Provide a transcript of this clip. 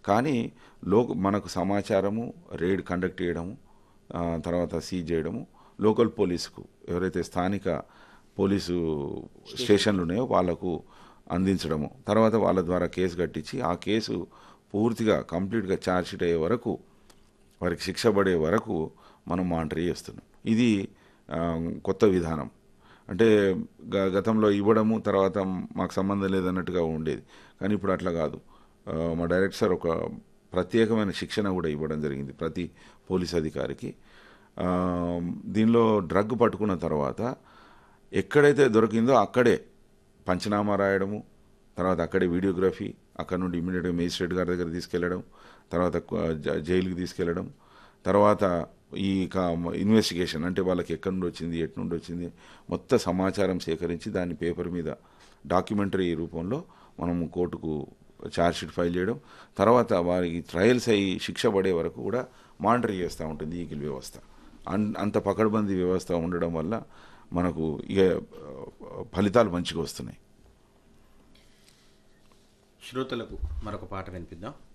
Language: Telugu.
కానీ లో మనకు సమాచారము రేడ్ కండక్ట్ చేయడము ఆ, తర్వాత సీజ్ చేయడము లోకల్ పోలీసుకు ఎవరైతే స్థానిక పోలీసు స్టేషన్లు ఉన్నాయో వాళ్ళకు అందించడము తర్వాత వాళ్ళ ద్వారా కేసు కట్టించి ఆ కేసు పూర్తిగా కంప్లీట్గా ఛార్జ్షీట్ అయ్యే వరకు వారికి శిక్ష పడే వరకు మనం మానిటర్ చేస్తున్నాం ఇది ఆ, కొత్త విధానం అంటే గ- గతంలో ఇవ్వడము తర్వాత మాకు సంబంధం లేదన్నట్టుగా ఉండేది కానీ ఇప్పుడు అట్లా కాదు ఆ, మా డైరెక్టర్ సార్ ఒక ప్రత్యేకమైన శిక్షణ కూడా ఇవ్వడం జరిగింది ప్రతి పోలీస్ అధికారికి ఆ, దీనిలో డ్రగ్ పట్టుకున్న తర్వాత ఎక్కడైతే దొరికిందో అక్కడే పంచనామా రాయడము తర్వాత అక్కడే వీడియోగ్రఫీ అక్కడ నుండి ఇమీడియట్గా మేజిస్ట్రేట్ గారి దగ్గర తీసుకెళ్లడం తర్వాత కు- జ- జైలుకి తీసుకెళ్లడం తర్వాత ఈ ఇన్వెస్టిగేషన్ అంటే వాళ్ళకి ఎక్కడి నుండి వచ్చింది ఎటు నుండి వచ్చింది మొత్తం సమాచారం సేకరించి దాన్ని పేపర్ మీద డాక్యుమెంటరీ రూపంలో మనం కోర్టుకు ఛార్జ్షీట్ ఫైల్ చేయడం తర్వాత వారికి ట్రయల్స్ అయ్యి శిక్ష పడే వరకు కూడా మానిటర్ చేస్తూ ఉంటుంది ఈగిల్ వ్యవస్థ అన్- అంత పకడ్బందీ వ్యవస్థ ఉండడం వల్ల మనకు ఇక ఆ, ఫలితాలు మంచిగా వస్తున్నాయి శ్రోతలకు మరొక పాట వినిపిద్దాం